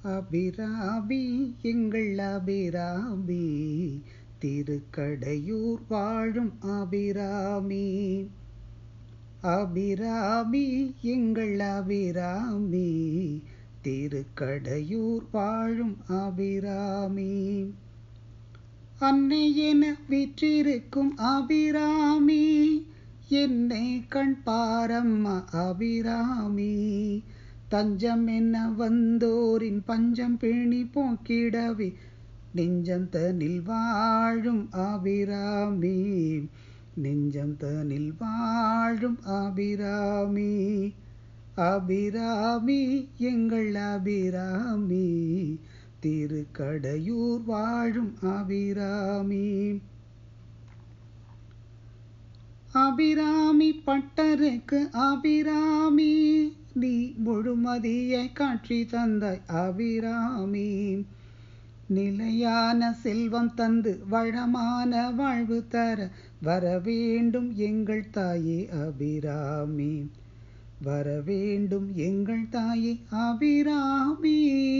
அபிராமி எங்கள் அபிராமி திருக்கடையூர் வாழும் அபிராமி அபிராமி எங்கள் அபிராமி திருக்கடையூர் வாழும் அபிராமி அன்னை என விற்றிருக்கும் அபிராமி என்னை கண் பாரம்மா அபிராமி தஞ்சம் என்ன வந்தோரின் பஞ்சம் பேணி போக்கிடவே நெஞ்சம் தனில் வாழும் அபிராமி நெஞ்சம் தனில் வாழும் அபிராமி அபிராமி எங்கள் அபிராமி திருக்கடையூர் வாழும் அபிராமி அபிராமி பட்டருக்கு அபிராமி நீ முழுமதியை காட்சி தந்தாய் அபிராமி நிலையான செல்வம் தந்து வளமான வாழ்வு தர வர வேண்டும் எங்கள் தாயே அபிராமி வர வேண்டும் எங்கள் தாயே அபிராமி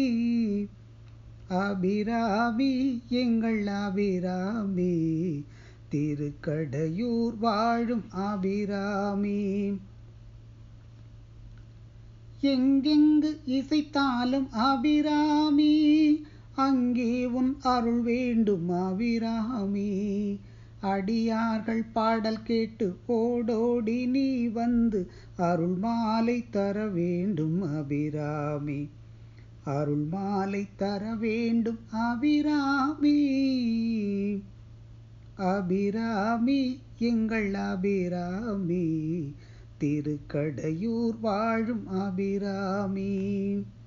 அபிராமி எங்கள் அபிராமி திருக்கடையூர் வாழும் அபிராமி எங்கெங்கு இசைத்தாலும் அபிராமி அங்கே உன் அருள் வேண்டும் அபிராமி அடியார்கள் பாடல் கேட்டு ஓடோடி நீ வந்து அருள் மாலை தர வேண்டும் அபிராமி அருள் மாலை தர வேண்டும் அபிராமி அபிராமி எங்கள் அபிராமி திருக்கடையூர் வாழும் அபிராமி